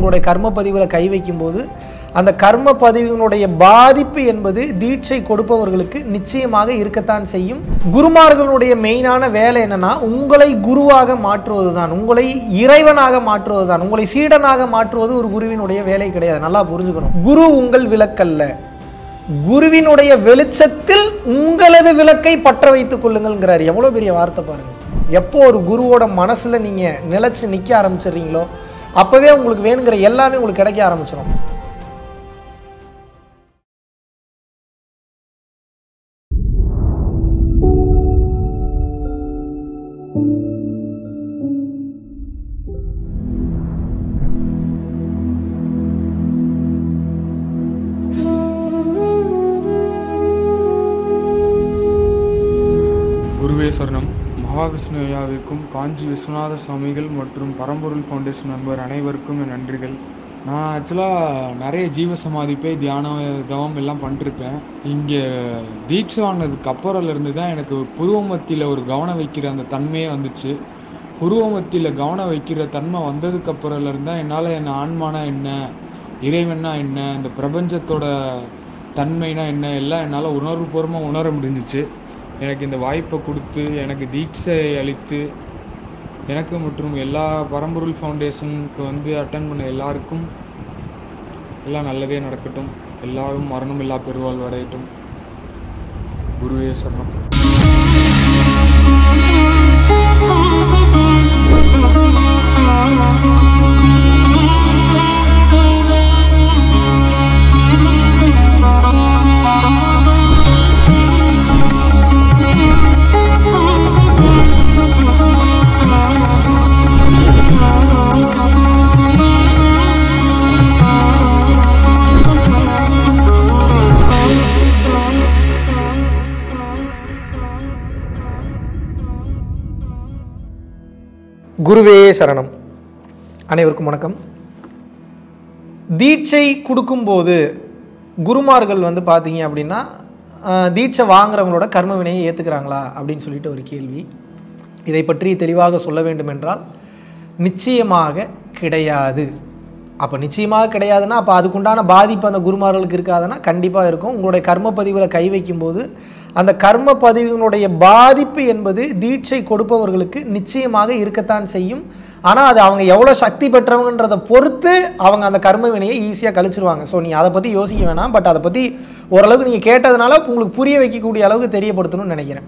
உங்களுடைய கர்ம பதிவில் கை வைக்கும்போது அந்த கர்ம பதிவினுடைய பாதிப்பு என்பது தீட்சை கொடுப்பவர்களுக்கு நிச்சயமாக இருக்கத்தான் செய்யும் குருமார்களுடைய மெயினான வேலை என்னன்னா உங்களை குருவாக மாற்றுவது தான் உங்களை இறைவனாக மாற்றுவது தான் உங்களை சீடனாக மாற்றுவது ஒரு குருவினுடைய வேலை கிடையாது நல்லா புரிஞ்சுக்கணும் குரு உங்கள் விளக்கல்ல குருவினுடைய வெளிச்சத்தில் உங்களது விளக்கை பற்ற வைத்துக் கொள்ளுங்கள்ங்கிறார் எவ்வளோ பெரிய வார்த்தை பாருங்க எப்போ ஒரு குருவோட மனசுல நீங்க நிலைச்சு நிக்க ஆரம்பிச்சிடுறீங்களோ அப்பவே உங்களுக்கு வேணுங்கிற எல்லாமே உங்களுக்கு கிடைக்க ஆரம்பிச்சிடும் குருவே சரணம் மகாவிஷ்ணு ஐயாவிற்கும் காஞ்சி விஸ்வநாத சுவாமிகள் மற்றும் பரம்பொருள் ஃபவுண்டேஷன் நண்பர் அனைவருக்கும் என் நன்றிகள் நான் ஆக்சுவலாக நிறைய ஜீவ சமாதி போய் தியானம் தவம் எல்லாம் பண்ணிருப்பேன் இங்கே தீட்சை வாங்கினதுக்கு அப்புறம்ல இருந்து தான் எனக்கு புருவமத்தியில் ஒரு கவனம் வைக்கிற அந்த தன்மையே வந்துச்சு புருவமத்தியில் கவனம் வைக்கிற தன்மை வந்ததுக்கு அப்புறம்ல இருந்தா என்னால் என் ஆன்மானா என்ன இறைவன்னா என்ன இந்த பிரபஞ்சத்தோட தன்மைனா என்ன எல்லாம் என்னால் உணர்வுபூர்வமாக உணர முடிஞ்சிச்சு எனக்கு இந்த வாய்ப்பை கொடுத்து எனக்கு தீட்சை அளித்து எனக்கு மற்றும் எல்லா பரம்பொருள் ஃபவுண்டேஷனுக்கு வந்து அட்டன் பண்ண எல்லாருக்கும் எல்லாம் நல்லதே நடக்கட்டும் எல்லாரும் மரணம் இல்லா பெருவாழ்வு அடையட்டும் குருவே சரணம் குருவே சரணம் அனைவருக்கும் வணக்கம் தீட்சை கொடுக்கும்போது குருமார்கள் வந்து பார்த்தீங்க அப்படின்னா ஆஹ், தீட்சை வாங்குறவங்களோட கர்ம வினையை ஏற்றுக்கிறாங்களா அப்படின்னு சொல்லிட்டு ஒரு கேள்வி இதை பற்றி தெளிவாக சொல்ல வேண்டும் என்றால் நிச்சயமாக கிடையாது அப்போ நிச்சயமாக கிடையாதுன்னா அப்போ அதுக்குண்டான பாதிப்பு அந்த குருமார்களுக்கு இருக்காதுன்னா கண்டிப்பாக இருக்கும் உங்களுடைய கர்ம பதிவில் கை வைக்கும்போது அந்த கர்ம பதிவினுடைய பாதிப்பு என்பது தீட்சை கொடுப்பவர்களுக்கு நிச்சயமாக இருக்கத்தான் செய்யும் ஆனால் அது அவங்க எவ்வளோ சக்தி பெற்றவங்கன்றதை பொறுத்து அவங்க அந்த கர்ம வினையை ஈஸியாக கழிச்சிருவாங்க ஸோ நீ அதை பற்றி யோசிக்க வேணாம் பட் அதை பற்றி ஓரளவுக்கு நீங்கள் கேட்டதுனால உங்களுக்கு புரிய வைக்கக்கூடிய அளவுக்கு தெரியப்படுத்தணும்னு நினைக்கிறேன்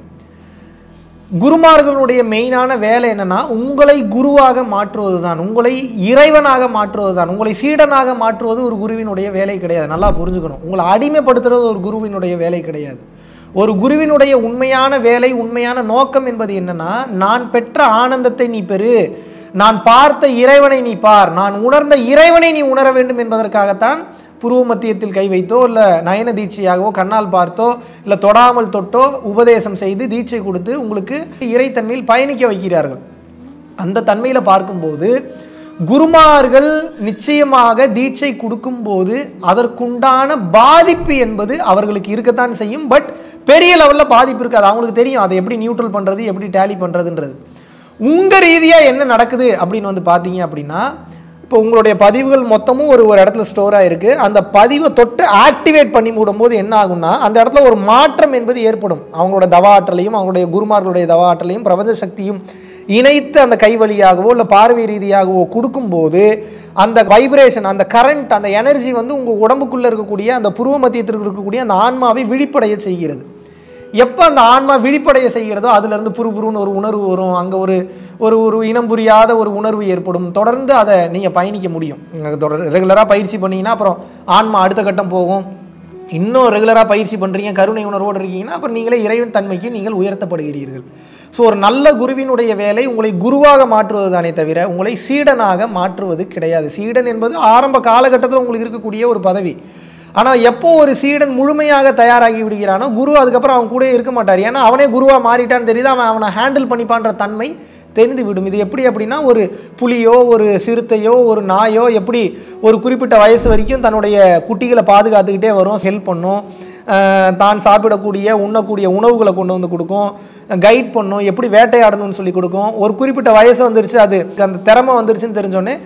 குருமார்களுடைய மெயினான வேலை என்னன்னா உங்களை குருவாக மாற்றுவது தான் உங்களை இறைவனாக மாற்றுவது தான் உங்களை சீடனாக மாற்றுவது ஒரு குருவினுடைய வேலை கிடையாது நல்லா புரிஞ்சுக்கணும் உங்களை அடிமைப்படுத்துறது ஒரு குருவினுடைய வேலை கிடையாது ஒரு குருவினுடைய உண்மையான வேலை உண்மையான நோக்கம் என்பது என்னன்னா நான் பெற்ற ஆனந்தத்தை நீ பெறு நான் பார்த்த இறைவனை நீ பார் நான் உணர்ந்த இறைவனை நீ உணர வேண்டும் என்பதற்காகத்தான் புருவ மத்தியத்தில் கை வைத்தோ இல்லை நயன தீட்சையாகவோ கண்ணால் பார்த்தோ இல்லை தொடாமல் தொட்டோ உபதேசம் செய்து தீட்சை கொடுத்து உங்களுக்கு இறைத்தன்மையில் பயணிக்க வைக்கிறார்கள் அந்த தன்மையில் பார்க்கும்போது குருமார்கள் நிச்சயமாக தீட்சை கொடுக்கும்போது அதற்குண்டான பாதிப்பு என்பது அவர்களுக்கு இருக்கத்தான் செய்யும் பட் பெரிய லெவலில் பாதிப்பு இருக்காது அவங்களுக்கு தெரியும் அதை எப்படி நியூட்ரல் பண்ணுறது எப்படி டேலி பண்ணுறதுன்றது உங்கள் ரீதியாக என்ன நடக்குது அப்படின்னு வந்து பார்த்தீங்க அப்படின்னா இப்போ உங்களுடைய பதிவுகள் மொத்தமும் ஒரு ஒரு இடத்துல ஸ்டோராக இருக்குது அந்த பதிவை தொட்டு ஆக்டிவேட் பண்ணி விடும்போது என்ன ஆகும்னா அந்த இடத்துல ஒரு மாற்றம் என்பது ஏற்படும் அவங்களோட தவ ஆற்றலையும் அவங்களுடைய குருமார்களுடைய தவ ஆற்றலையும் பிரபஞ்ச சக்தியும் இணைத்து அந்த கை வழியாகவோ இல்லை பார்வை ரீதியாகவோ கொடுக்கும்போது அந்த வைப்ரேஷன் அந்த கரண்ட் அந்த எனர்ஜி வந்து உங்கள் உடம்புக்குள்ளே இருக்கக்கூடிய அந்த புருவ மத்தியத்திற்கு இருக்கக்கூடிய அந்த ஆன்மாவை விழிப்படைய செய்கிறது எப்போ அந்த ஆன்மா விழிப்படைய செய்கிறதோ அதுலேருந்து புறுபுறுன்னு ஒரு உணர்வு வரும் அங்கே ஒரு ஒரு ஒரு இனம் புரியாத ஒரு உணர்வு ஏற்படும் தொடர்ந்து அதை நீங்கள் பயணிக்க முடியும் தொடர் ரெகுலராக பயிற்சி பண்ணீங்கன்னா அப்புறம் ஆன்மா அடுத்த கட்டம் போகும் இன்னும் ரெகுலராக பயிற்சி பண்ணுறீங்க கருணை உணர்வோடு இருக்கீங்கன்னா அப்புறம் நீங்களே இறைவன் தன்மைக்கு நீங்கள் உயர்த்தப்படுகிறீர்கள் ஸோ ஒரு நல்ல குருவினுடைய வேலை உங்களை குருவாக மாற்றுவது தானே தவிர உங்களை சீடனாக மாற்றுவது கிடையாது சீடன் என்பது ஆரம்ப காலகட்டத்தில் உங்களுக்கு இருக்கக்கூடிய ஒரு பதவி ஆனால் எப்போ ஒரு சீடன் முழுமையாக தயாராகி விடுகிறானோ குரு அதுக்கப்புறம் அவன் கூட இருக்க மாட்டார் ஏன்னா அவனே குருவாக மாறிட்டான்னு தெரியுது அவன் அவனை ஹேண்டில் பண்ணிப்பான்ற தன்மை தெரிந்து விடும் இது எப்படி அப்படின்னா ஒரு புலியோ ஒரு சிறுத்தையோ ஒரு நாயோ எப்படி ஒரு குறிப்பிட்ட வயசு வரைக்கும் தன்னுடைய குட்டிகளை பாதுகாத்துக்கிட்டே வரும் ஹெல்ப் பண்ணும் அஹ் தான் சாப்பிடக்கூடிய உண்ணக்கூடிய உணவுகளை கொண்டு வந்து கொடுக்கும் கைட் பண்ணும் எப்படி வேட்டையாடணும்னு சொல்லி கொடுக்கும் ஒரு குறிப்பிட்ட வயசு வந்துருச்சு அது அந்த திறமை வந்துருச்சுன்னு தெரிஞ்சோடனே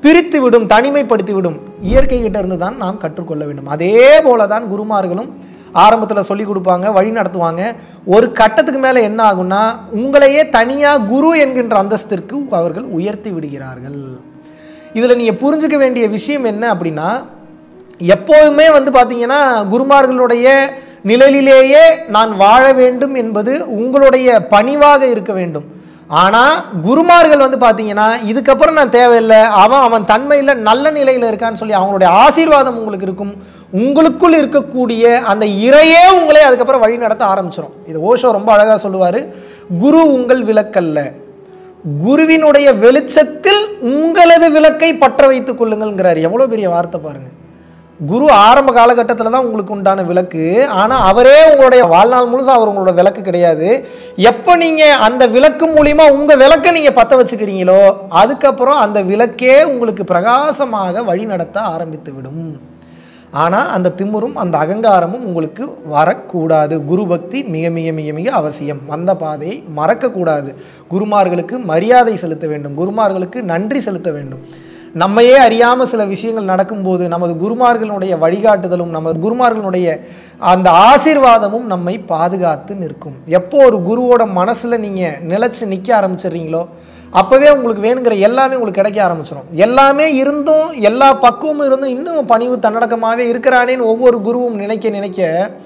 பிரித்து விடும் தனிமைப்படுத்தி விடும் இயற்கை கிட்ட இருந்து தான் நாம் கற்றுக்கொள்ள வேண்டும் அதே போல தான் குருமார்களும் ஆரம்பத்தில் சொல்லி கொடுப்பாங்க வழி நடத்துவாங்க ஒரு கட்டத்துக்கு மேலே என்ன ஆகும்னா உங்களையே தனியாக குரு என்கின்ற அந்தஸ்திற்கு அவர்கள் உயர்த்தி விடுகிறார்கள் இதில் நீங்கள் புரிஞ்சுக்க வேண்டிய விஷயம் என்ன அப்படின்னா எப்போதுமே வந்து பார்த்தீங்கன்னா குருமார்களுடைய நிழலிலேயே நான் வாழ வேண்டும் என்பது உங்களுடைய பணிவாக இருக்க வேண்டும் ஆனால் குருமார்கள் வந்து பார்த்தீங்கன்னா இதுக்கப்புறம் நான் தேவையில்லை அவன் அவன் தன்மையில் நல்ல நிலையில் இருக்கான்னு சொல்லி அவங்களுடைய ஆசீர்வாதம் உங்களுக்கு இருக்கும் உங்களுக்குள் இருக்கக்கூடிய அந்த இறையே உங்களை அதுக்கப்புறம் வழி நடத்த ஆரம்பிச்சிடும் இது ஓஷோ ரொம்ப அழகாக சொல்லுவார் குரு உங்கள் விளக்கல்ல குருவினுடைய வெளிச்சத்தில் உங்களது விளக்கை பற்ற வைத்துக் கொள்ளுங்கள்ங்கிறார் எவ்வளோ பெரிய வார்த்தை பாருங்க குரு ஆரம்ப காலகட்டத்தில் தான் உங்களுக்கு உண்டான விளக்கு ஆனால் அவரே உங்களுடைய வாழ்நாள் முழுசும் அவர் உங்களோட விளக்கு கிடையாது எப்போ நீங்கள் அந்த விளக்கு மூலிமா உங்கள் விளக்கை நீங்கள் பற்ற வச்சுக்கிறீங்களோ அதுக்கப்புறம் அந்த விளக்கே உங்களுக்கு பிரகாசமாக வழி நடத்த ஆரம்பித்து விடும் ஆனால் அந்த திமிரும் அந்த அகங்காரமும் உங்களுக்கு வரக்கூடாது குரு பக்தி மிக மிக மிக மிக அவசியம் வந்த பாதையை மறக்கக்கூடாது குருமார்களுக்கு மரியாதை செலுத்த வேண்டும் குருமார்களுக்கு நன்றி செலுத்த வேண்டும் நம்மையே அறியாமல் சில விஷயங்கள் நடக்கும்போது நமது குருமார்களுடைய வழிகாட்டுதலும் நமது குருமார்களுடைய அந்த ஆசீர்வாதமும் நம்மை பாதுகாத்து நிற்கும் எப்போ ஒரு குருவோட மனசில் நீங்கள் நிலச்சி நிற்க ஆரம்பிச்சிடுறீங்களோ அப்போவே உங்களுக்கு வேணுங்கிற எல்லாமே உங்களுக்கு கிடைக்க ஆரம்பிச்சிடும் எல்லாமே இருந்தும் எல்லா பக்குவமும் இருந்தும் இன்னும் பணிவு தன்னடக்கமாகவே இருக்கிறானேன்னு ஒவ்வொரு குருவும் நினைக்க நினைக்க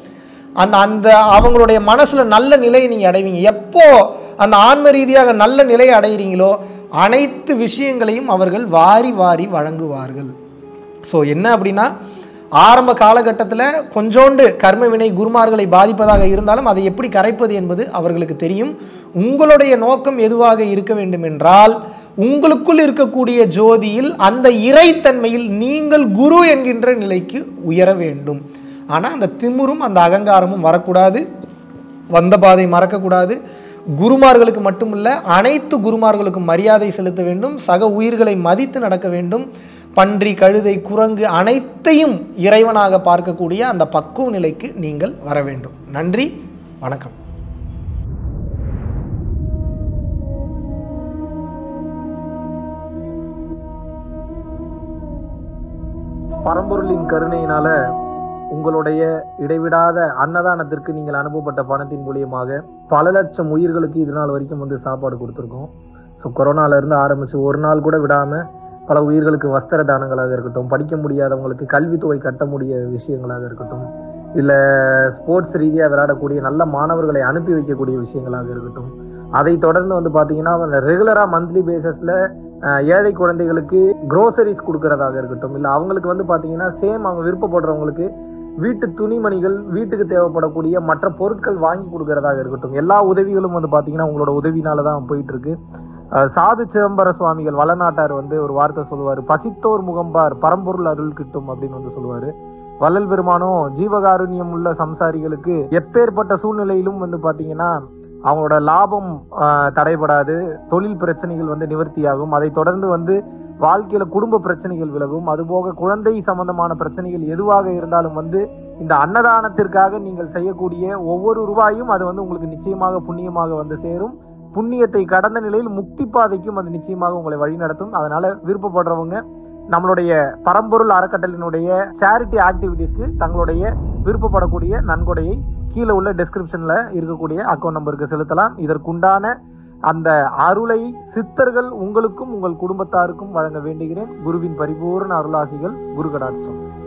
அந்த அந்த அவங்களுடைய மனசில் நல்ல நிலையை நீங்கள் அடைவீங்க எப்போ அந்த ஆன்ம ரீதியாக நல்ல நிலையை அடைகிறீங்களோ அனைத்து விஷயங்களையும் அவர்கள் வாரி வாரி வழங்குவார்கள் ஸோ என்ன அப்படின்னா ஆரம்ப காலகட்டத்தில் கொஞ்சோண்டு கர்ம வினை குருமார்களை பாதிப்பதாக இருந்தாலும் அதை எப்படி கரைப்பது என்பது அவர்களுக்கு தெரியும் உங்களுடைய நோக்கம் எதுவாக இருக்க வேண்டும் என்றால் உங்களுக்குள் இருக்கக்கூடிய ஜோதியில் அந்த இறைத்தன்மையில் நீங்கள் குரு என்கின்ற நிலைக்கு உயர வேண்டும் ஆனால் அந்த திமிரும் அந்த அகங்காரமும் வரக்கூடாது வந்த பாதை மறக்கக்கூடாது குருமார்களுக்கு மட்டுமல்ல அனைத்து குருமார்களுக்கும் மரியாதை செலுத்த வேண்டும் சக உயிர்களை மதித்து நடக்க வேண்டும் பன்றி கழுதை குரங்கு அனைத்தையும் இறைவனாக பார்க்கக்கூடிய அந்த பக்குவ நிலைக்கு நீங்கள் வர வேண்டும் நன்றி வணக்கம் பரம்பொருளின் கருணையினால உங்களுடைய இடைவிடாத அன்னதானத்திற்கு நீங்கள் அனுப்பப்பட்ட பணத்தின் மூலியமாக பல லட்சம் உயிர்களுக்கு இது நாள் வரைக்கும் வந்து சாப்பாடு கொடுத்துருக்கோம் ஸோ கொரோனாலேருந்து ஆரம்பித்து ஒரு நாள் கூட விடாமல் பல உயிர்களுக்கு வஸ்திர தானங்களாக இருக்கட்டும் படிக்க முடியாதவங்களுக்கு கல்வித்தொகை கட்ட முடிய விஷயங்களாக இருக்கட்டும் இல்லை ஸ்போர்ட்ஸ் ரீதியாக விளையாடக்கூடிய நல்ல மாணவர்களை அனுப்பி வைக்கக்கூடிய விஷயங்களாக இருக்கட்டும் அதை தொடர்ந்து வந்து பார்த்தீங்கன்னா ரெகுலராக மந்த்லி பேசிஸில் ஏழை குழந்தைகளுக்கு க்ரோசரிஸ் கொடுக்கறதாக இருக்கட்டும் இல்லை அவங்களுக்கு வந்து பார்த்தீங்கன்னா சேம் அவங்க விருப்பப்படுறவங்களுக்கு வீட்டு துணிமணிகள் வீட்டுக்கு தேவைப்படக்கூடிய மற்ற பொருட்கள் வாங்கி கொடுக்கறதாக இருக்கட்டும் எல்லா உதவிகளும் வந்து பார்த்தீங்கன்னா உங்களோட உதவினால தான் போயிட்டு இருக்கு அஹ் சாது சிதம்பர சுவாமிகள் வளநாட்டார் வந்து ஒரு வார்த்தை சொல்லுவார் பசித்தோர் முகம்பார் பரம்பொருள் அருள் கிட்டும் அப்படின்னு வந்து சொல்லுவார் வள்ளல் பெருமானும் ஜீவகாருண்யம் உள்ள சம்சாரிகளுக்கு எப்பேற்பட்ட சூழ்நிலையிலும் வந்து பார்த்தீங்கன்னா அவங்களோட லாபம் ஆஹ், தடைபடாது தொழில் பிரச்சனைகள் வந்து நிவர்த்தியாகும் அதை தொடர்ந்து வந்து வாழ்க்கையில குடும்ப பிரச்சனைகள் விலகும் அதுபோக குழந்தை சம்பந்தமான பிரச்சனைகள் எதுவாக இருந்தாலும் வந்து இந்த அன்னதானத்திற்காக நீங்கள் செய்யக்கூடிய ஒவ்வொரு ரூபாயும் அது வந்து உங்களுக்கு நிச்சயமாக புண்ணியமாக வந்து சேரும் புண்ணியத்தை கடந்த நிலையில் முக்தி பாதைக்கும் அது நிச்சயமாக உங்களை வழிநடத்தும் அதனால விருப்பப்படுறவங்க நம்மளுடைய பரம்பொருள் அறக்கட்டளினுடைய சேரிட்டி ஆக்டிவிட்டீஸ்க்கு தங்களுடைய விருப்பப்படக்கூடிய நன்கொடையை கீழே உள்ள டெஸ்கிரிப்ஷன்ல இருக்கக்கூடிய அக்கௌண்ட் நம்பருக்கு செலுத்தலாம் இதற்குண்டான அந்த அருளை சித்தர்கள் உங்களுக்கும் உங்கள் குடும்பத்தாருக்கும் வழங்க வேண்டுகிறேன் குருவின் பரிபூர்ண அருளாசிகள் குரு கடாட்சம்